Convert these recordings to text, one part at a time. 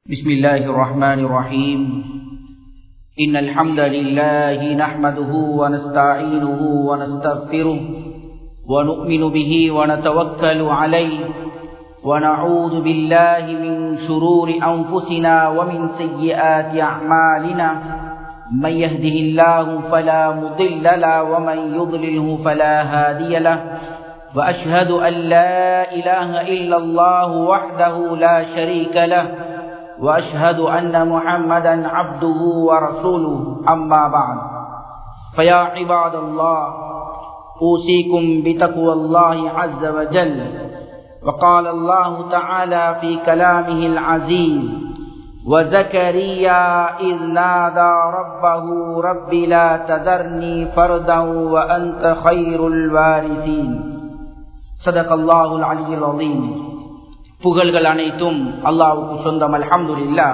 بسم الله الرحمن الرحيم إن الحمد لله نحمده ونستعينه ونستغفره ونؤمن به ونتوكل عليه ونعوذ بالله من شرور أنفسنا ومن سيئات أعمالنا من يهده الله فلا مضل له ومن يضلله فلا هادي له وأشهد أن لا إله إلا الله وحده لا شريك له وأشهد أن محمدا عبده ورسوله أما بعد فيا عباد الله أوصيكم بتقوى الله عز وجل وقال الله تعالى في كلامه العزيز وزكريا إذ نادى ربه رب لا تذرني فردا وأنت خير الوارثين صدق الله العلي العظيم புகழ்கள் அனைத்தும் அல்லாவுக்கு சொந்தம் அல்ஹம்துல்லா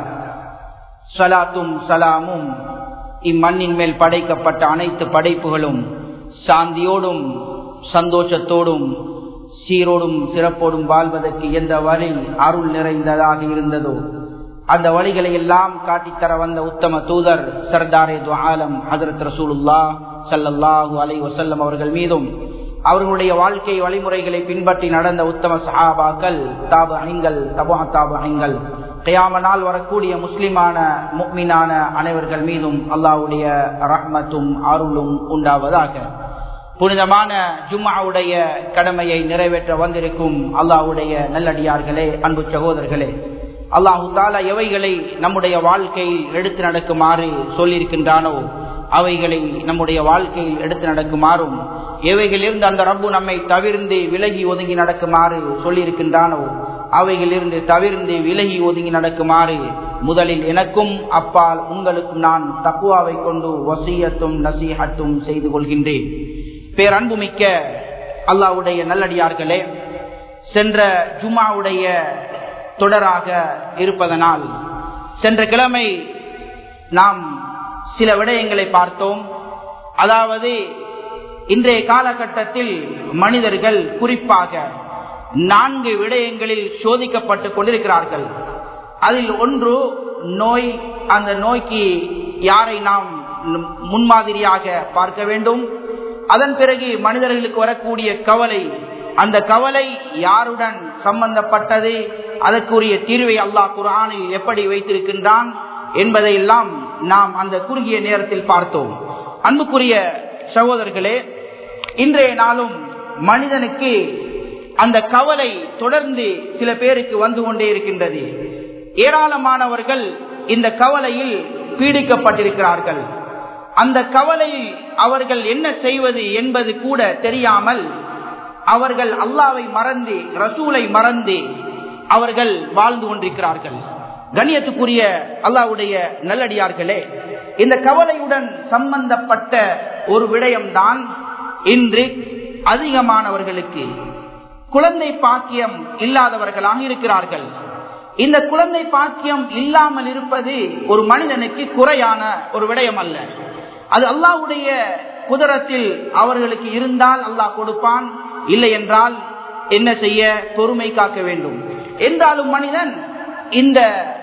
சலாத்தும் சலாமும் இம்மண்ணின் மேல் படைக்கப்பட்ட அனைத்து படைப்புகளும் சாந்தியோடும் சந்தோஷத்தோடும் சீரோடும் சிறப்போடும் வாழ்வதற்கு எந்த வழி அருள் நிறைந்ததாக இருந்ததோ அந்த வழிகளை எல்லாம் காட்டித்தர வந்த உத்தம தூதர் சர்தாரே துவாலம் ஹசரத் ரசூலுல்லா சல்லல்லாஹூ அலை வசல்லம் அவர்கள் மீதும் அவர்களுடைய வாழ்க்கை வழிமுறைகளை பின்பற்றி நடந்த உத்தம சஹாபாக்கள் தாபு அணிங்கள் தபா தாபு அணிங்கள் கயாம நாள் வரக்கூடிய முஸ்லிமான முக்மினான அனைவர்கள் மீதும் அல்லாவுடைய ரஹ்மத்தும் அருளும் உண்டாவதாக புனிதமான ஜும்மாவுடைய கடமையை நிறைவேற்ற வந்திருக்கும் அல்லாவுடைய நல்லடியார்களே அன்பு சகோதரர்களே அல்லாஹு தாலா எவைகளை நம்முடைய வாழ்க்கையில் எடுத்து நடக்குமாறு சொல்லியிருக்கின்றானோ அவைகளை நம்முடைய வாழ்க்கையில் எடுத்து நடக்குமாறும் எவைகளிலிருந்து அந்த ரப்பு நம்மை தவிர்ந்து விலகி ஒதுங்கி நடக்குமாறு சொல்லியிருக்கின்றானோ அவைகளிலிருந்து தவிர்ந்து விலகி ஒதுங்கி நடக்குமாறு முதலில் எனக்கும் அப்பால் உங்களுக்கும் நான் தக்குவாவை கொண்டு வசியத்தும் நசீகத்தும் செய்து கொள்கின்றேன் பேரன்புமிக்க அல்லாவுடைய நல்லடியார்களே சென்ற ஜுமாவுடைய தொடராக இருப்பதனால் சென்ற கிழமை நாம் சில விடயங்களை பார்த்தோம் அதாவது இன்றைய காலகட்டத்தில் மனிதர்கள் குறிப்பாக நான்கு விடயங்களில் சோதிக்கப்பட்டு கொண்டிருக்கிறார்கள் அதில் ஒன்று நோய் அந்த நோய்க்கு யாரை நாம் முன்மாதிரியாக பார்க்க வேண்டும் அதன் பிறகு மனிதர்களுக்கு வரக்கூடிய கவலை அந்த கவலை யாருடன் சம்பந்தப்பட்டது அதற்குரிய தீர்வை அல்லாஹ் குரானில் எப்படி வைத்திருக்கின்றான் என்பதையெல்லாம் நாம் அந்த குறுகிய நேரத்தில் பார்த்தோம் அன்புக்குரிய சகோதரர்களே இன்றைய நாளும் மனிதனுக்கு அந்த கவலை தொடர்ந்து சில பேருக்கு வந்து கொண்டே இருக்கின்றது ஏராளமானவர்கள் இந்த கவலையில் பீடிக்கப்பட்டிருக்கிறார்கள் அந்த கவலையில் அவர்கள் என்ன செய்வது என்பது கூட தெரியாமல் அவர்கள் அல்லாவை மறந்து ரசூலை மறந்து அவர்கள் வாழ்ந்து கொண்டிருக்கிறார்கள் கண்ணியத்துக்குரிய அல்லாவுடைய நல்லடியார்களே இந்த கவலையுடன் சம்பந்தப்பட்ட ஒரு விடயம்தான் இன்று அதிகமானவர்களுக்கு குழந்தை பாக்கியம் இல்லாதவர்களாக இருக்கிறார்கள் இந்த குழந்தை பாக்கியம் இல்லாமல் இருப்பது ஒரு மனிதனுக்கு குறையான ஒரு விடயம் அல்ல அது அல்லாவுடைய குதிரத்தில் அவர்களுக்கு இருந்தால் அல்லாஹ் கொடுப்பான் இல்லை என்றால் என்ன செய்ய பொறுமை காக்க வேண்டும் என்றாலும் மனிதன் இந்த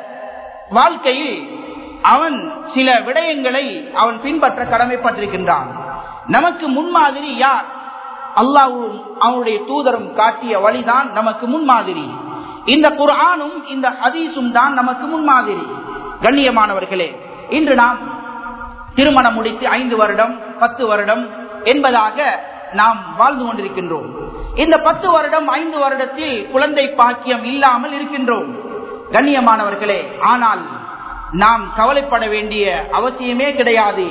வாழ்க்கையில் அவன் சில விடயங்களை அவன் பின்பற்ற கடமைப்பட்டிருக்கின்றான் நமக்கு முன்மாதிரி யார் அல்லாவும் அவனுடைய தூதரும் காட்டிய வழிதான் நமக்கு முன்மாதிரி இந்த குரானும் இந்த ஹதீஸும் தான் நமக்கு முன்மாதிரி கண்ணியமானவர்களே இன்று நாம் திருமணம் முடித்து ஐந்து வருடம் பத்து வருடம் என்பதாக நாம் வாழ்ந்து கொண்டிருக்கின்றோம் இந்த பத்து வருடம் ஐந்து வருடத்தில் குழந்தை பாக்கியம் இல்லாமல் இருக்கின்றோம் கண்ணியமானவர்களே ஆனால் நாம் கவலைப்பட வேண்டிய அவசியமே கிடையாது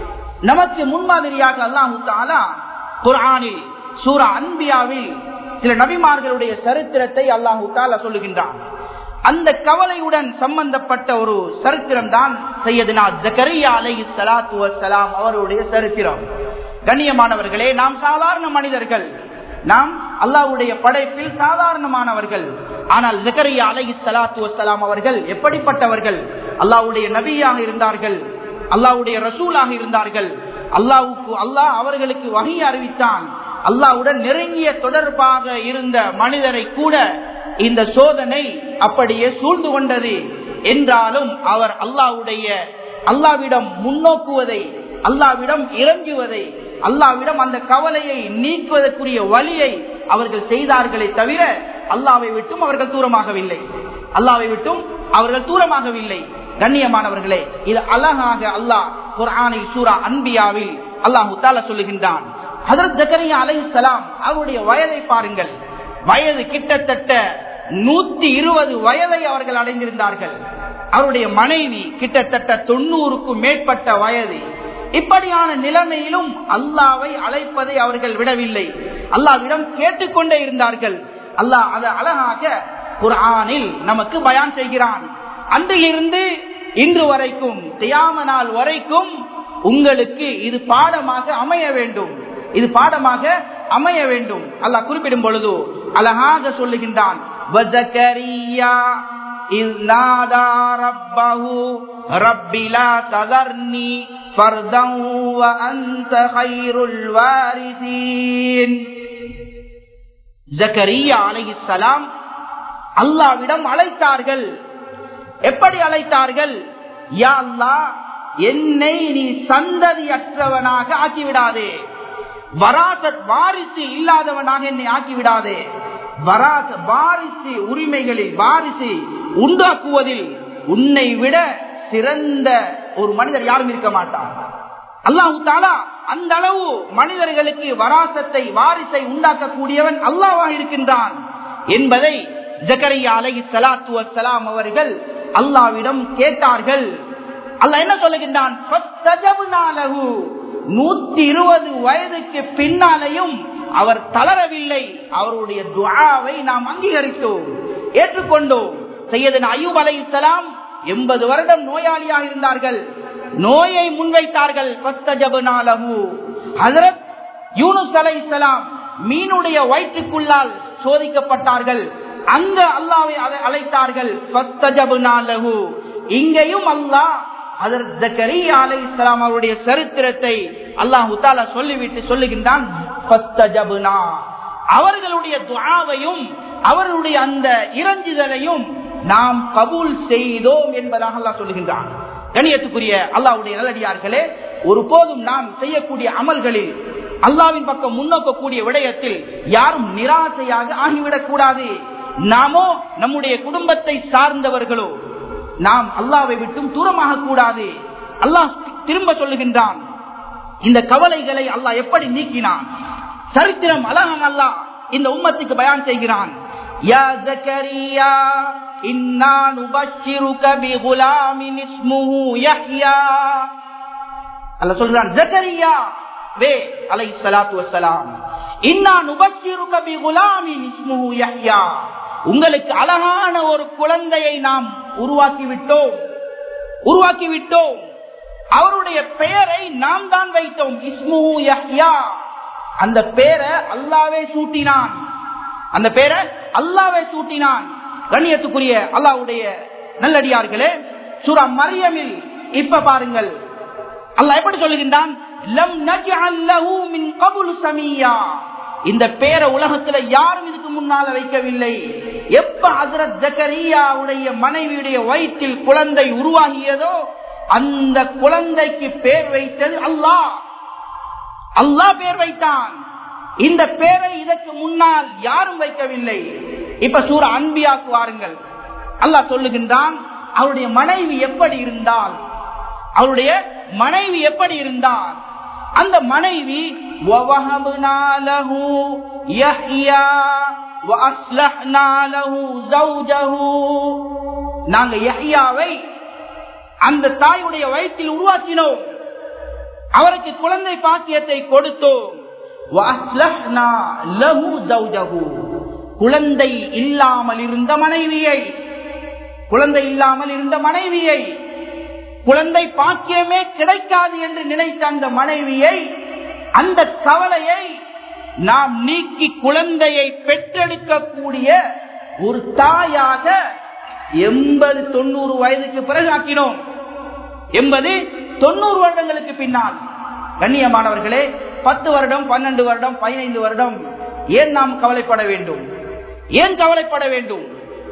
நமக்கு முன்மாதிரியாக அல்லாஹு தாலா குரானில் சூரா அன்பியாவில் சில நபிமார்களுடைய சரித்திரத்தை அல்லாஹு தாலா சொல்லுகின்றான் அந்த கவலையுடன் சம்பந்தப்பட்ட ஒரு சரித்திரம் தான் செய்யதுனா ஜக்கரியா அலை சலாத்து வலாம் அவருடைய சரித்திரம் கண்ணியமானவர்களே நாம் சாதாரண மனிதர்கள் நாம் அல்லாவுடைய படைப்பில் சாதாரணமானவர்கள் ஆனால் ஜக்கரியா அலை சலாத்து வலாம் அவர்கள் எப்படிப்பட்டவர்கள் அல்லாவுடைய நபியாக இருந்தார்கள் அல்லாவுடைய ரசூலாக இருந்தார்கள் அல்லாவுக்கு அல்லாஹ் அவர்களுக்கு வகை அறிவித்தான் அல்லாவுடன் நெருங்கிய தொடர்பாக இருந்த மனிதரை கூட இந்த சோதனை அப்படியே சூழ்ந்து கொண்டது என்றாலும் அவர் அல்லாவுடைய அல்லாவிடம் முன்னோக்குவதை அல்லாவிடம் இறங்குவதை அல்லாவிடம் அந்த கவலையை நீக்குவதற்குரிய வழியை அவர்கள் செய்தார்களே தவிர அல்லாவை விட்டும் அவர்கள் தூரமாகவில்லை அல்லாவை விட்டும் அவர்கள் தூரமாகவில்லை கண்ணியமானவர்களே இது அழகாக அல்லாஹ் குர்ஆனை சூரா அன்பியாவில் அல்லாஹு தால சொல்லுகின்றான் ஹதரத் ஜக்கரியா அலைஹிஸ்ஸலாம் அவருடைய வயதை பாருங்கள் வயது கிட்டத்தட்ட நூத்தி இருபது வயதை அவர்கள் அடைந்திருந்தார்கள் அவருடைய மனைவி கிட்டத்தட்ட தொண்ணூறுக்கும் மேற்பட்ட வயது இப்படியான நிலைமையிலும் அல்லாவை அழைப்பதை அவர்கள் விடவில்லை அல்லாவிடம் கேட்டுக்கொண்டே இருந்தார்கள் அல்லாஹ் அதை அழகாக குர்ஆனில் நமக்கு பயான் செய்கிறான் அன்றிலிருந்து இன்று வரைக்கும் தியாம நாள் வரைக்கும் உங்களுக்கு இது பாடமாக அமைய வேண்டும் இது பாடமாக அமைய வேண்டும் அல்லாஹ் குறிப்பிடும் பொழுது அழகாக சொல்லுகின்றான் وَزَكَرِيَّا إِذْ نَادَى رَبَّهُ رَبِّ لَا تَذَرْنِي فَرْدًا وَأَنْتَ خَيْرُ الْوَارِثِينَ ஜக்கரியா அலைஹிஸ்ஸலாம் அல்லாவிடம் அழைத்தார்கள் எப்படி அழைத்தார்கள் யா அல்லாஹ் என்னை நீ சந்ததியற்றவனாக ஆக்கிவிடாதே வராசத் வாரிசு இல்லாதவனாக என்னை ஆக்கிவிடாதே வராச வாரிசு உரிமைகளில் வாரிசு உண்டாக்குவதில் உன்னை விட சிறந்த ஒரு மனிதர் யாரும் இருக்க மாட்டார் அல்லாஹு தாலா அந்த அளவு மனிதர்களுக்கு வராசத்தை வாரிசை உண்டாக்கக்கூடியவன் அல்லாவாக இருக்கின்றான் என்பதை ஜக்கரியா அலகி சலாத்து வசலாம் அவர்கள் அல்லாவிடம் கேட்டார்கள் அல்லாஹ் என்ன சொல்லுகின்றான் நூத்தி இருபது வயதுக்கு பின்னாலேயும் அவர் தளரவில்லை அவருடைய துவாவை நாம் அங்கீகரித்தோம் ஏற்றுக்கொண்டோம் செய்யதன் அயூப் அலை இஸ்லாம் எண்பது வருடம் நோயாளியாக இருந்தார்கள் நோயை முன்வைத்தார்கள் யூனுஸ் அலை இஸ்லாம் மீனுடைய வயிற்றுக்குள்ளால் சோதிக்கப்பட்டார்கள் அங்க அல்லாவை அழைத்தார்கள் இங்கேயும் அல்லாஹ் அலை இஸ்லாம் அவருடைய சரித்திரத்தை அல்லாஹு தாலா சொல்லிவிட்டு சொல்லுகின்றான் அவர்களுடைய துவாவையும் அவர்களுடைய அந்த இறஞ்சுதலையும் நாம் கபூல் செய்தோம் என்பதாக அல்லாஹ் சொல்லுகின்றான் கணியத்துக்குரிய அல்லாவுடைய நல்லடியார்களே ஒருபோதும் நாம் செய்யக்கூடிய அமல்களில் அல்லாவின் பக்கம் முன்னோக்கக்கூடிய விடயத்தில் யாரும் நிராசையாக ஆகிவிடக் கூடாது நாமோ நம்முடைய குடும்பத்தை சார்ந்தவர்களோ நாம் அல்லாவை விட்டும் தூரமாக கூடாது அல்லாஹ் திரும்ப சொல்லுகின்றான் இந்த கவலைகளை அல்லாஹ் எப்படி நீக்கினான் சரித்திரம் அழகம் அல்லாஹ் இந்த உம்மத்துக்கு பயான் செய்கிறான் யா ஜக்கரியா இன்னா நுபஷ்ஷிருக பிகுலாமின் இஸ்முஹு யஹ்யா அல்லாஹ் சொல்றான் ஜக்கரியா வே அலைஹிஸ்ஸலாத்து வஸ்ஸலாம் இன்னா நுபஷ்ஷிருக பிகுலாமின் இஸ்முஹு யஹ்யா உங்களுக்கு அழகான ஒரு குழந்தையை நாம் உருவாக்கி விட்டோம் உருவாக்கி விட்டோம் அவருடைய பெயரை நாம் தான் வைத்தோம் இஸ்மு யஹ்யா அந்த பேரை அல்லாவே சூட்டினான் அந்த பேரை அல்லாவே சூட்டினான் கண்ணியத்துக்குரிய அல்லாவுடைய நல்லடியார்களே சுரா மரியமில் இப்ப பாருங்கள் அல்லாஹ் எப்படி சொல்லுகின்றான் லம் நஜ்அல் லஹு மின் கபுல் சமியா இந்த பேரை உலகத்துல யாரும் இதுக்கு முன்னால வைக்கவில்லை எப்ப ஹசரத் ஜக்கரியாவுடைய மனைவியுடைய வயிற்றில் குழந்தை உருவாகியதோ அந்த குழந்தைக்கு பேர் வைத்தது அல்லாஹ் அல்லாஹ் பேர் வைத்தான் இந்த பேரை இதற்கு முன்னால் யாரும் வைக்கவில்லை இப்ப சூர அன்பியாக்கு வாருங்கள் அல்லாஹ் சொல்லுகின்றான் அவருடைய மனைவி எப்படி இருந்தால் அவருடைய மனைவி எப்படி இருந்தால் அந்த மனைவி وَوَهَبْنَا لَهُ يَحْيَى وَأَصْلَحْنَا لَهُ زَوْجَهُ நாங்க யஹ்யாவை அந்த தாயுடைய வயிற்றில் உருவாக்கினோம் அவருக்கு குழந்தை பாக்கியத்தை கொடுத்தோம் وَأَصْلَحْنَا لَهُ زَوْجَهُ குழந்தை இல்லாமல் இருந்த மனைவியை குழந்தை இல்லாமல் இருந்த மனைவியை குழந்தை பாக்கியமே கிடைக்காது என்று நினைத்த அந்த மனைவியை அந்த கவலையை நாம் நீக்கி குழந்தையை பெற்றெடுக்கக்கூடிய ஒரு தாயாக எண்பது தொண்ணூறு வயதுக்கு பிறகு ஆக்கினோம் எண்பது தொண்ணூறு வருடங்களுக்கு பின்னால் கண்ணியமானவர்களே பத்து வருடம் பன்னெண்டு வருடம் பதினைந்து வருடம் ஏன் நாம் கவலைப்பட வேண்டும் ஏன் கவலைப்பட வேண்டும்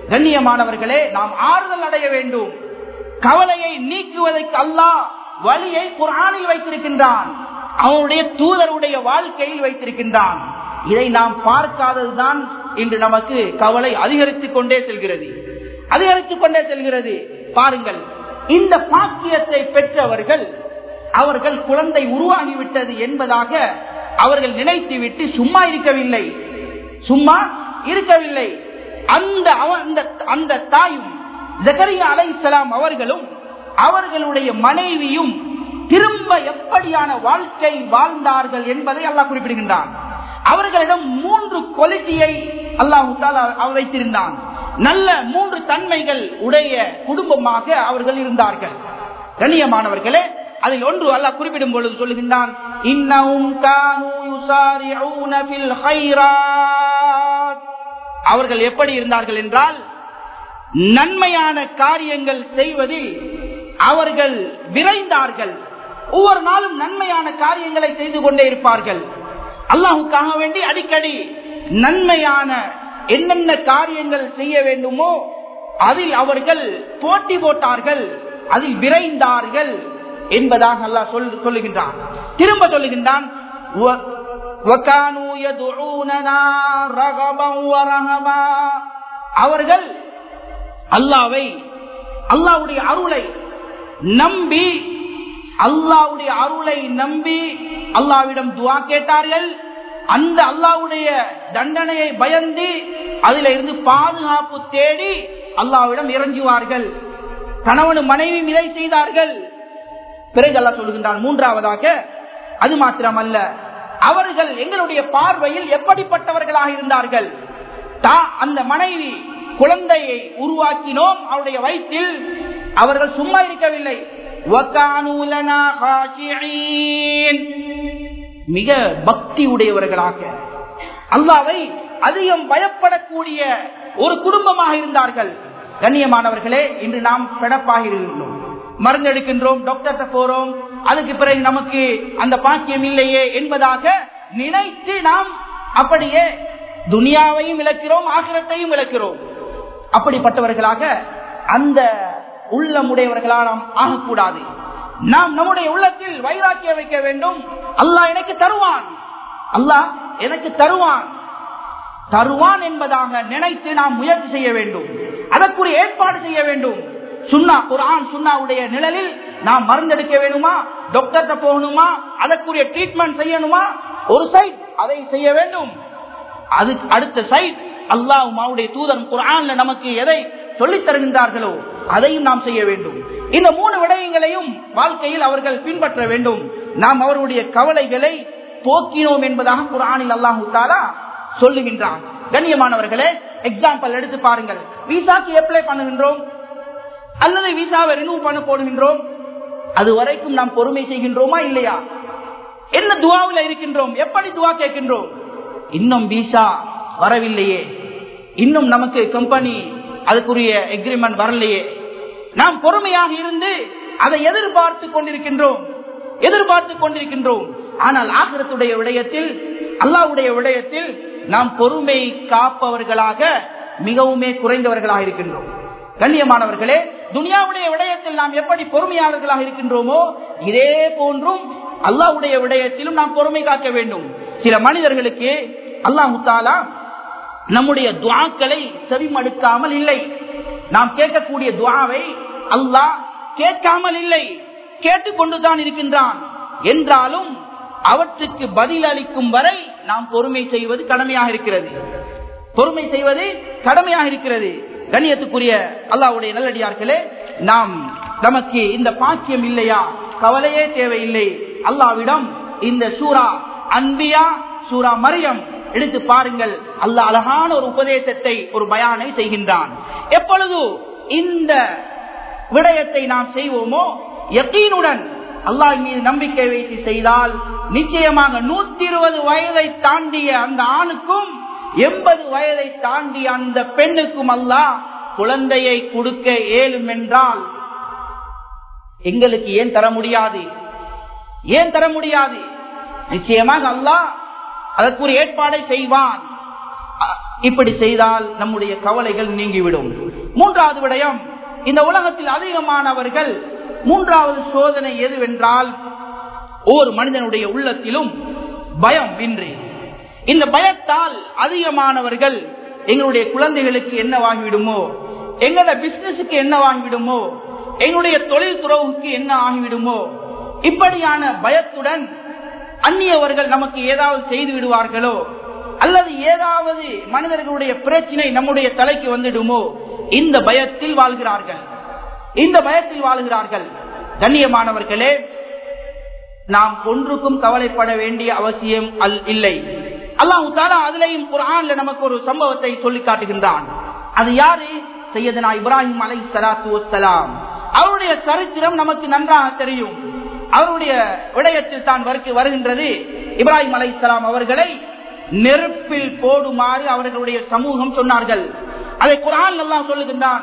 கண்ணியமானவர்களே நாம் ஆறுதல் அடைய வேண்டும் கவலையை நீக்குவதற்கு அல்லாஹ் வழியை குரானில் வைத்திருக்கின்றான் அவனுடைய தூதருடைய வாழ்க்கையில் வைத்திருக்கின்றான் இதை நாம் பார்க்காததுதான் இன்று நமக்கு கவலை அதிகரித்துக் கொண்டே செல்கிறது அதிகரித்துக் கொண்டே செல்கிறது பாருங்கள் இந்த பாக்கியத்தை பெற்றவர்கள் அவர்கள் குழந்தை உருவாகிவிட்டது என்பதாக அவர்கள் நினைத்துவிட்டு சும்மா இருக்கவில்லை சும்மா இருக்கவில்லை அந்த அந்த அந்த தாயும் ஜக்கரியா அலைசலாம் அவர்களும் அவர்களுடைய மனைவியும் திரும்ப எப்படியான வாழ்க்கை வாழ்ந்தார்கள் என்பதை அல்லாஹ் குறிப்பிடுகின்றான் அவர்களிடம் மூன்று குவாலிட்டியை அல்லாஹு வைத்திருந்தான் நல்ல மூன்று தன்மைகள் உடைய குடும்பமாக அவர்கள் இருந்தார்கள் கண்ணியமானவர்களே அதில் ஒன்று அல்லாஹ் குறிப்பிடும் பொழுது சொல்லுகின்றான் அவர்கள் எப்படி இருந்தார்கள் என்றால் நன்மையான காரியங்கள் செய்வதில் அவர்கள் விரைந்தார்கள் ஒவ்வொரு நாளும் நன்மையான காரியங்களை செய்து கொண்டே இருப்பார்கள் அல்லாஹுக்காக வேண்டி அடிக்கடி நன்மையான என்னென்ன காரியங்கள் செய்ய வேண்டுமோ அதில் அவர்கள் போட்டி போட்டார்கள் அதில் விரைந்தார்கள் என்பதாக அல்லாஹ் சொல்லுகின்றான் திரும்ப சொல்லுகின்றான் அவர்கள் அல்லாவை அல்லாவுடைய அருளை நம்பி அல்லாவுடைய அருளை நம்பி அல்லாவிடம் துவா கேட்டார்கள் அந்த அல்லாவுடைய தண்டனையை பயந்து அதில இருந்து பாதுகாப்பு தேடி அல்லாவிடம் இறங்குவார்கள் கணவனும் மனைவி இதை செய்தார்கள் பிறகு அல்லா சொல்லுகின்றான் மூன்றாவதாக அது மாத்திரமல்ல அவர்கள் எங்களுடைய பார்வையில் எப்படிப்பட்டவர்களாக இருந்தார்கள் அந்த மனைவி குழந்தையை உருவாக்கினோம் அவருடைய வயிற்றில் அவர்கள் சும்மா இருக்கவில்லை மிக பக்தி உடையவர்களாக அல்லாவை அதிகம் பயப்படக்கூடிய ஒரு குடும்பமாக இருந்தார்கள் கண்ணியமானவர்களே இன்று நாம் பிடப்பாக இருக்கின்றோம் மருந்து எடுக்கின்றோம் டாக்டர்கிட்ட போறோம் அதுக்கு பிறகு நமக்கு அந்த பாக்கியம் இல்லையே என்பதாக நினைத்து நாம் அப்படியே துனியாவையும் இழக்கிறோம் ஆகிரத்தையும் இழக்கிறோம் அப்படிப்பட்டவர்களாக அந்த உள்ளமுடையவர்களால் நாம் ஆகக்கூடாது நாம் நம்முடைய உள்ளத்தில் வைராக்கிய வைக்க வேண்டும் அல்லாஹ் எனக்கு தருவான் அல்லாஹ் எனக்கு தருவான் தருவான் என்பதாக நினைத்து நாம் முயற்சி செய்ய வேண்டும் அதற்குரிய ஏற்பாடு செய்ய வேண்டும் சுண்ணா குரான் சுண்ணாவுடைய நிழலில் நாம் மருந்தெடுக்க வேணுமா டாக்டர்கிட்ட போகணுமா அதற்குரிய ட்ரீட்மெண்ட் செய்யணுமா ஒரு சைட் அதை செய்ய வேண்டும் அது அடுத்த சைட் அல்லாஹ் தூதர் குரான்ல நமக்கு எதை சொல்லித் தருகின்றார்களோ அதையும் நாம் செய்ய வேண்டும் இந்த மூணு விடயங்களையும் வாழ்க்கையில் அவர்கள் பின்பற்ற வேண்டும் நாம் அவருடைய கவலைகளை போக்கினோம் என்பதாக குரானில் அல்லாஹு தாலா சொல்லுகின்றான் கண்ணியமானவர்களே எக்ஸாம்பிள் எடுத்து பாருங்கள் விசாக்கு அப்ளை பண்ணுகின்றோம் அல்லது விசாவை ரினூவ் பண்ண போடுகின்றோம் அது வரைக்கும் நாம் பொறுமை செய்கின்றோமா இல்லையா என்ன துவாவில் இருக்கின்றோம் எப்படி துவா கேட்கின்றோம் இன்னும் விசா வரவில்லையே இன்னும் நமக்கு கம்பெனி அதுக்குரிய எக்ரிமெண்ட் வரலையே நாம் பொறுமையாக இருந்து அதை எதிர்பார்த்து கொண்டிருக்கின்றோம் எதிர்பார்த்து கொண்டிருக்கின்றோம் ஆனால் ஆகிரத்துடைய விடயத்தில் அல்லாவுடைய விடயத்தில் நாம் பொறுமை காப்பவர்களாக மிகவுமே குறைந்தவர்களாக இருக்கின்றோம் கண்ணியமானவர்களே துனியாவுடைய விடயத்தில் நாம் எப்படி பொறுமையாளர்களாக இருக்கின்றோமோ இதே போன்றும் அல்லாவுடைய விடயத்திலும் நாம் பொறுமை காக்க வேண்டும் சில மனிதர்களுக்கு அல்லாஹு தாலா நம்முடைய துவாக்களை செவிமடுக்காமல் இல்லை நாம் கேட்கக்கூடிய துவாவை அல்லாஹ் கேட்காமல் இல்லை கேட்டுக்கொண்டுதான் இருக்கின்றான் என்றாலும் அவற்றுக்கு பதில் அளிக்கும் வரை நாம் பொறுமை செய்வது கடமையாக இருக்கிறது பொறுமை செய்வது கடமையாக இருக்கிறது கண்ணியத்துக்குரிய அல்லாவுடைய நல்லடியார்களே நாம் நமக்கு இந்த பாக்கியம் இல்லையா கவலையே தேவையில்லை அல்லாவிடம் இந்த சூரா அன்பியா சூரா மரியம் எடுத்து பாருங்கள் அல்ல அழகான ஒரு உபதேசத்தை ஒரு பயானை செய்கின்றான் எப்பொழுது இந்த விடயத்தை நாம் செய்வோமோ யக்கீனுடன் அல்லாஹ் மீது நம்பிக்கை வைத்து செய்தால் நிச்சயமாக நூத்தி இருபது வயதை தாண்டிய அந்த ஆணுக்கும் எண்பது வயதை தாண்டிய அந்த பெண்ணுக்கும் அல்லாஹ் குழந்தையை கொடுக்க இயலும் என்றால் எங்களுக்கு ஏன் தர முடியாது ஏன் தர முடியாது நிச்சயமாக அல்லாஹ் அதற்குரிய ஏற்பாடை செய்வான் இப்படி செய்தால் நம்முடைய கவலைகள் நீங்கிவிடும் மூன்றாவது விடயம் இந்த உலகத்தில் அதிகமானவர்கள் மூன்றாவது சோதனை எதுவென்றால் ஒவ்வொரு மனிதனுடைய உள்ளத்திலும் பயம் இன்றி இந்த பயத்தால் அதிகமானவர்கள் எங்களுடைய குழந்தைகளுக்கு என்ன வாங்கிவிடுமோ எங்களோட பிசினஸுக்கு என்ன வாங்கிவிடுமோ எங்களுடைய தொழில் துறவுக்கு என்ன ஆகிவிடுமோ இப்படியான பயத்துடன் அந்நியவர்கள் நமக்கு ஏதாவது செய்து விடுவார்களோ அல்லது ஏதாவது மனிதர்களுடைய பிரச்சனை நம்முடைய தலைக்கு வந்துடுமோ இந்த பயத்தில் வாழ்கிறார்கள் இந்த பயத்தில் வாழ்கிறார்கள் கண்ணியமானவர்களே நாம் ஒன்றுக்கும் கவலைப்பட வேண்டிய அவசியம் அல் இல்லை அல்லாஹு தாலா அதுலயும் குரான்ல நமக்கு ஒரு சம்பவத்தை சொல்லி காட்டுகின்றான் அது யாரு செய்யதனா இப்ராஹிம் அலை சலாத்து வசலாம் அவருடைய சரித்திரம் நமக்கு நன்றாக தெரியும் அவருடைய விடயத்தில் தான் வருகின்றது இப்ராஹிம் அலை அவர்களை நெருப்பில் போடுமாறு அவர்களுடைய சமூகம் சொன்னார்கள் அதை குரான் எல்லாம் சொல்லுகின்றான்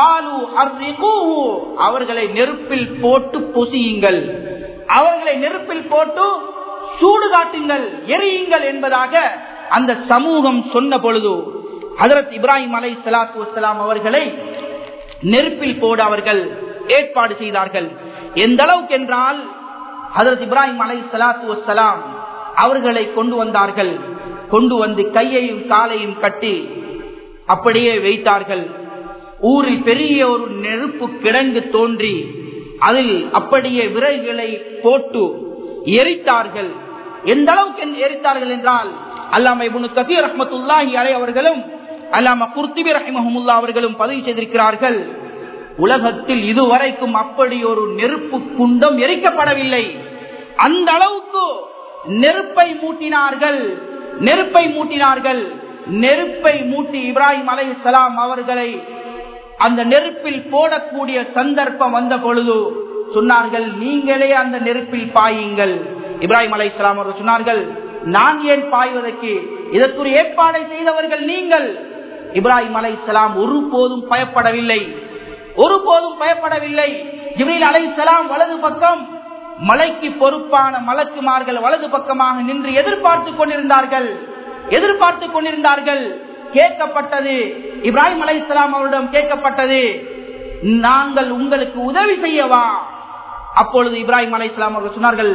அவர்களை நெருப்பில் போட்டு பொசியுங்கள் அவர்களை நெருப்பில் போட்டு சூடு காட்டுங்கள் எரியுங்கள் என்பதாக அந்த சமூகம் சொன்ன பொழுது ஹதரத் இப்ராஹிம் அலை சலாத்து வலாம் அவர்களை நெருப்பில் போட அவர்கள் ஏற்பாடு செய்தார்கள் எந்த அளவுக்கு என்றால் ஹதரத் இப்ராஹிம் அலை சலாத்து வலாம் அவர்களை கொண்டு வந்தார்கள் கொண்டு வந்து கையையும் காலையும் கட்டி அப்படியே வைத்தார்கள் ஊரில் பெரிய ஒரு நெருப்பு கிடங்கு தோன்றி அதில் அப்படியே விறகுகளை போட்டு எரித்தார்கள் எந்த அளவுக்கு எரித்தார்கள் என்றால் அல்லாம இபுனு கபீர் ரஹமத்துல்லாஹி அலை அவர்களும் அல்லாம குர்த்திபி ரஹிமஹமுல்லா அவர்களும் பதிவு செய்திருக்கிறார்கள் உலகத்தில் இதுவரைக்கும் அப்படி ஒரு நெருப்பு குண்டம் எரிக்கப்படவில்லை அந்த அளவுக்கு நெருப்பை மூட்டினார்கள் நெருப்பை மூட்டினார்கள் நெருப்பை மூட்டி இப்ராஹிம் அலை சலாம் அவர்களை அந்த நெருப்பில் போடக்கூடிய சந்தர்ப்பம் வந்த பொழுது சொன்னார்கள் நீங்களே அந்த நெருப்பில் பாயுங்கள் இப்ராஹிம் அலை இஸ்லாம் அவர்கள் சொன்னார்கள் நான் ஏன் பாய்வதற்கு இதற்குரிய ஏற்பாடை செய்தவர்கள் நீங்கள் இப்ராஹிம் அலை இஸ்லாம் ஒருபோதும் பயப்படவில்லை ஒருபோதும் பயப்படவில்லை ஜிப்ரீல் அலை இஸ்லாம் வலது பக்கம் மலைக்கு பொறுப்பான மலக்குமார்கள் வலது பக்கமாக நின்று எதிர்பார்த்து கொண்டிருந்தார்கள் எதிர்பார்த்து கொண்டிருந்தார்கள் கேட்கப்பட்டது இப்ராஹிம் அலை இஸ்லாம் அவரிடம் கேட்கப்பட்டது நாங்கள் உங்களுக்கு உதவி செய்யவா அப்பொழுது இப்ராஹிம் அலை இஸ்லாம் அவர்கள் சொன்னார்கள்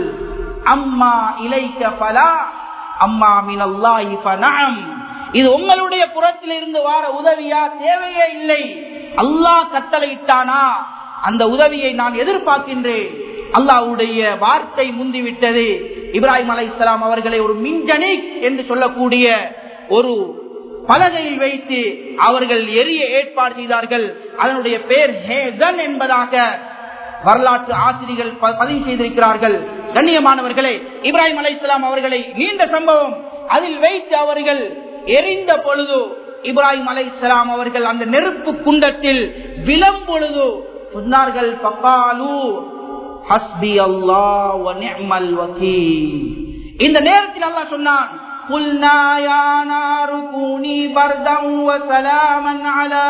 அம்மா இலைக்க பலா அம்மா மினல்லாஹி ஃபனஅம் இது உங்களுடைய புறத்தில் இருந்து வார உதவியா தேவையே இல்லை அல்லாஹ் கட்டளையிட்டானா அந்த உதவியை நான் எதிர்பார்க்கின்றேன் அல்லாவுடைய வார்த்தை முந்திவிட்டது இப்ராஹிம் அலை இஸ்லாம் அவர்களை ஒரு மின்ஜனி என்று சொல்லக்கூடிய ஒரு பலகையில் வைத்து அவர்கள் எரிய ஏற்பாடு செய்தார்கள் அதனுடைய பெயர் ஹேதன் என்பதாக வரலாற்று ஆசிரியர்கள் பதிவு செய்திருக்கிறார்கள் கண்ணியமானவர்களே இப்ராஹிம் அலை இஸ்லாம் அவர்களை நீண்ட சம்பவம் அதில் வைத்து அவர்கள் எரிந்த பொழுது இப்ராஹிம் அலை இஸ்லாம் அவர்கள் அந்த நெருப்பு குண்டத்தில் விளம் பொழுது சொன்னார்கள் பக்காலு ஹஸ்பி அல்லா இந்த நேரத்தில் அல்லா சொன்னான் قلنا يا نار كوني بردا وسلاما على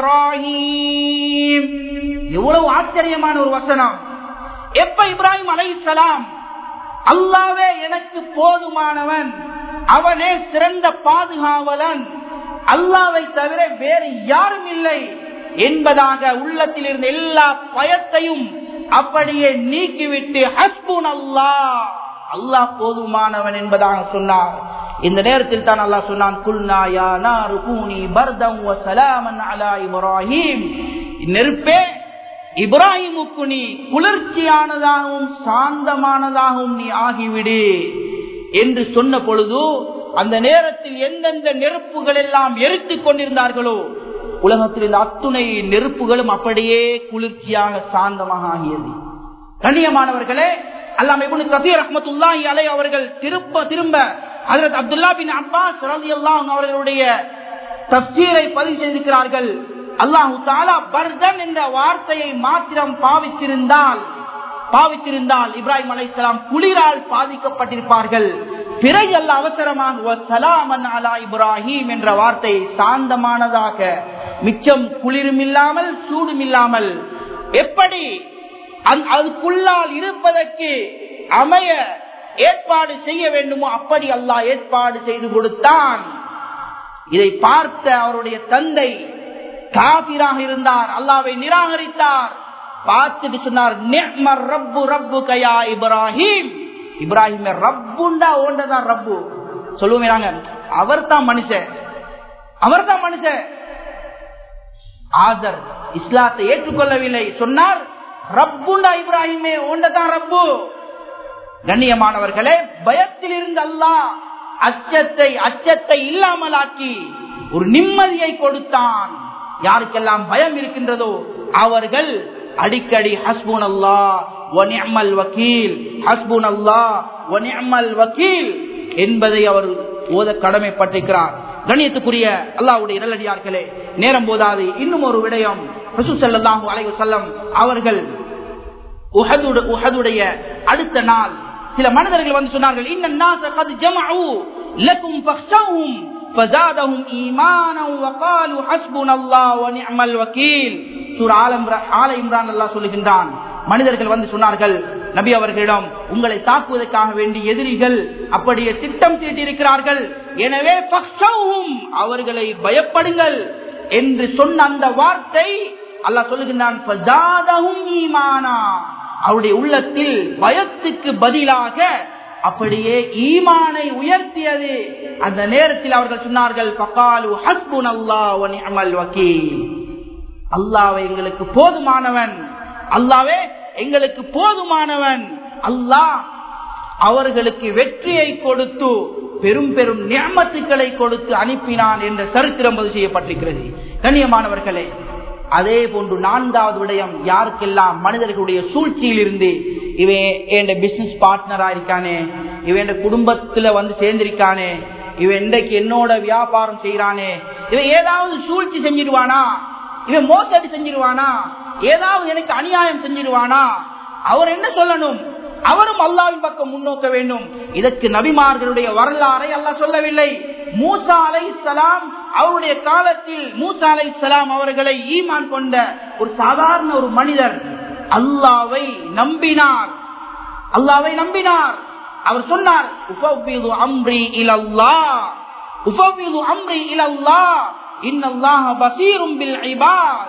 إبراهيم எவ்வளவு ஆச்சரியமான ஒரு வசனம் எப்ப இப்ராஹிம் அலை சலாம் அல்லாவே எனக்கு போதுமானவன் அவனே சிறந்த பாதுகாவலன் அல்லாவை தவிர வேறு யாரும் இல்லை என்பதாக உள்ளத்தில் இருந்த எல்லா பயத்தையும் அப்படியே நீக்கிவிட்டு ஹஸ்புன் அல்லா அல்லாஹ் போதுமானவன் என்பதாக சொன்னார் இந்த நேரத்தில் தான் அல்லாஹ் சொன்னான் குல்நாயா நாரு கூனி பர்தம் வசலாமன் அலா இப்ராஹிம் நெருப்பே இப்ராஹிமுக்கு நீ குளிர்ச்சியானதாகவும் சாந்தமானதாகவும் நீ ஆகிவிடு என்று சொன்ன பொழுது அந்த நேரத்தில் எந்தெந்த நெருப்புகள் எல்லாம் எரித்துக் கொண்டிருந்தார்களோ உலகத்தில் இந்த அத்துணை நெருப்புகளும் அப்படியே குளிர்ச்சியாக சாந்தமாக ஆகியது கண்ணியமானவர்களே அல்லாம இப்னு கபீர் ரஹ்மத்துல்லாஹி அலை அவர்கள் திரும்ப திரும்ப ஹஜரத் அப்துல்லா பின் அப்பாஸ் ரலியல்லாஹு அவர்களுடைய தப்சீரை பதிவு செய்திருக்கிறார்கள் அல்லாஹு தாலா பர்தன் என்ற வார்த்தையை மாத்திரம் பாவித்திருந்தால் பாவித்திருந்தால் இப்ராஹிம் அலைஹிஸ்ஸலாம் குளிரால் பாதிக்கப்பட்டிருப்பார்கள் பிறகு அல்ல அவசரமாக சலாமன் அலா இப்ராஹிம் என்ற வார்த்தை சாந்தமானதாக மிச்சம் குளிரும் இல்லாமல் சூடும் இல்லாமல் எப்படி அதுக்குள்ளால் இருப்பதற்கு அமைய ஏற்பாடு செய்ய வேண்டுமோ அப்படி அல்லாஹ் ஏற்பாடு செய்து கொடுத்தான் இதை பார்த்த அவருடைய தந்தை காபிராக இருந்தார் அல்லாவை நிராகரித்தார் பார்த்துட்டு சொன்னார் "நிஅ்மர் ரப்பு ரப்பு கயா இப்ராஹிம் இப்ராஹிம் ரப்புண்டா ஓண்டதான் ரப்பு சொல்லுவோமே நாங்க அவர் தான் மனுஷன் அவர் தான் மனுஷன் ஆதர் இஸ்லாத்தை ஏற்றுக்கொள்ளவில்லை சொன்னார் ரப்புண்டா இப்ராஹிமே ஓண்டதான் ரப்பு கண்ணியமானவர்களே பயத்தில் இருந்து அல்லாஹ் அச்சத்தை அச்சத்தை இல்லாமல் ஆக்கி ஒரு நிம்மதியை கொடுத்தான் யாருக்கெல்லாம் பயம் இருக்கின்றதோ அவர்கள் அடிக்கடி ஹஸ்பூன் அல்லா ஒனியமல் வக்கீல் ஹஸ்பூன் அல்லா ஒனியமல் வக்கீல் என்பதை அவர் ஓத கடமைப்பட்டிருக்கிறார் கணியத்துக்குரிய அல்லாவுடைய நல்லடியார்களே நேரம் போதாது இன்னும் ஒரு விடயம் ரசூசல்லாஹு அலைஹி வஸல்லம் அவர்கள் உஹதுட- உஹதுடைய அடுத்த நாள் சில மனிதர்கள் வந்து சொன்னார்கள் இன்ன الناس قد جمعوا لكم فاخشوهم فزادهم ايمانا وقالوا حسبنا الله ونعم الوكيل சூரா ஆல இம்ரான் ஆல இம்ரான் அல்லாஹ் சொல்லுகின்றான் மனிதர்கள் வந்து சொன்னார்கள் நபி அவர்களிடம் உங்களை தாக்குவதற்காக வேண்டி எதிரிகள் அப்படியே திட்டம் தீட்டியிருக்கிறார்கள் எனவே ஃபக்ஷௌஹும், அவர்களை பயப்படுங்கள் என்று சொன்ன அந்த வார்த்தை அல்லாஹ் சொல்லுகின்றான் "ஃபஸாதஹும் ஈமானா." அவருடைய உள்ளத்தில் பயத்துக்கு பதிலாக அப்படியே ஈமானை உயர்த்தியது அந்த நேரத்தில் அவர்கள் சொன்னார்கள் "ஃபகாலு ஹஸ்புனல்லாஹு வ நிஅமல் வக்கீல்." அல்லாவே எங்களுக்கு போதுமானவன் அல்லாவே எங்களுக்கு போதுமானவன் அல்லாஹ் அவர்களுக்கு வெற்றியை கொடுத்து பெரும் பெரும் நியமத்துக்களை கொடுத்து அனுப்பினான் என்ற சரித்திரம் பதிவு செய்யப்பட்டிருக்கிறது கண்ணியமானவர்களே அதே போன்று நான்காவது விடயம் யாருக்கெல்லாம் மனிதர்களுடைய சூழ்ச்சியில் இருந்து இவன் என் பிசினஸ் பார்ட்னரா இருக்கானே இவன் குடும்பத்துல வந்து சேர்ந்திருக்கானே இவன் இன்றைக்கு என்னோட வியாபாரம் செய்யறானே இவன் ஏதாவது சூழ்ச்சி செஞ்சிருவானா இவன் மோசடி செஞ்சிருவானா ஏதாவது எனக்கு அநியாயம் செஞ்சிருவானா அவர் என்ன சொல்லணும் அவரும் அல்லாவின் பக்கம் முன்னோக்க வேண்டும் இதற்கு நபிமார்களுடைய வரலாறை அல்லாஹ் சொல்லவில்லை மூசா அலை சலாம் அவருடைய காலத்தில் மூசா அலை சலாம் அவர்களை ஈமான் கொண்ட ஒரு சாதாரண ஒரு மனிதர் அல்லாவை நம்பினார் அல்லாவை நம்பினார் அவர் சொன்னார் "உஃபவ்விது அம்ரி இலல்லாஹ் உஃபவ்விது அம்ரி இலல்லாஹ் இன்னல்லாஹ பஸீரும் பில் இபாத்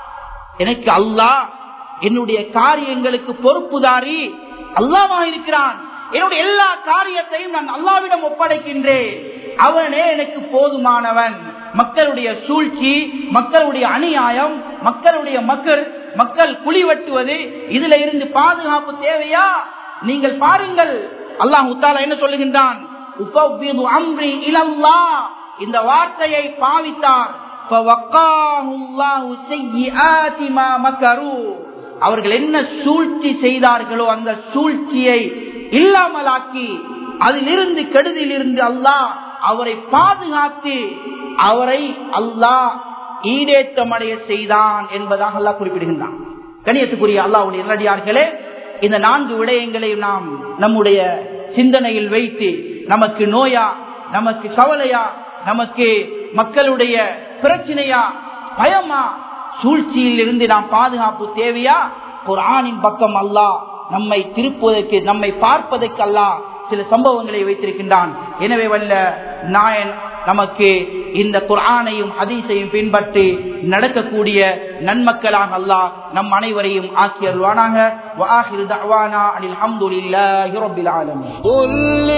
எனக்கு அல்லாஹ் என்னுடைய காரியங்களுக்கு பொறுப்புதாரி அல்லாவாக இருக்கிறான் என்னுடைய எல்லா காரியத்தையும் நான் அல்லாவிடம் ஒப்படைக்கின்றேன் அவனே எனக்கு போதுமானவன் மக்களுடைய சூழ்ச்சி மக்களுடைய அநியாயம் மக்களுடைய மக்கள் மக்கள் குழி வெட்டுவது இதுல இருந்து பாதுகாப்பு தேவையா நீங்கள் பாருங்கள் அல்லாஹ் முத்தாலா என்ன சொல்லுகின்றான் "உஃபவ்விது அம்ரி இலல்லாஹ்." இந்த வார்த்தையை பாவித்தார் فَوَقَّاهُ اللَّهُ سَيِّئَاتِ مَا مَكَرُوا. அவர்கள் என்ன சூழ்ச்சி செய்தார்களோ அந்த சூழ்ச்சியை இல்லாமலாக்கி அதிலிருந்து கெடுதிலிருந்து அல்லாஹ் அவரை பாதுகாத்து அவரை அல்லாஹ் ஈடேற்றமடைய செய்தான் என்பதாக அல்லாஹ் குறிப்பிடுகின்றான் கணியத்துக்குரிய அல்லாஹ்வுடைய நல்லடியார்களே இந்த நான்கு விடயங்களையும் நாம் நம்முடைய சிந்தனையில் வைத்து நமக்கு நோயா நமக்கு கவலையா நமக்கு மக்களுடைய பிரச்சனையா பயமா சூழ்ச்சியில் இருந்து நாம் பாதுகாப்பு தேவையா குர்ஆனின் பக்கம் அல்லாஹ் நம்மை திருப்புவதற்கு நம்மை பார்ப்பதற்கு அல்லாஹ் சில சம்பவங்களை வைத்திருக்கின்றான் எனவே வல்ல நாயன் நமக்கு இந்த குர்ஆனையும் ஹதீஸையும் பின்பற்றி நடக்கக்கூடிய நன்மக்களாக அல்லாஹ் நம் அனைவரையும் ஆக்கி அருள்வானாக وآخر دعوانا أن الحمد لله رب العالمين قل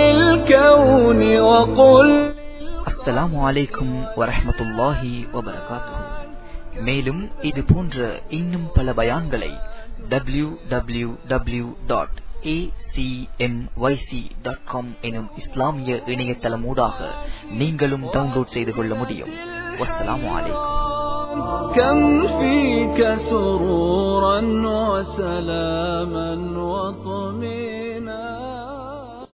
للكون وقل அஸ்ஸலாமு அலைக்கும் வரஹ்மத்துல்லாஹி வபரகாத்துஹு மேலும் இது போன்ற இன்னும் பல பயான்களை டபிள்யூ டபிள்யூ டபிள்யூ டாட் எனும் இஸ்லாமிய இணையதளமூடாக நீங்களும் டவுன்லோட் செய்து கொள்ள முடியும் வஸ்ஸலாமு அலைக்கும் كم فيك سرورا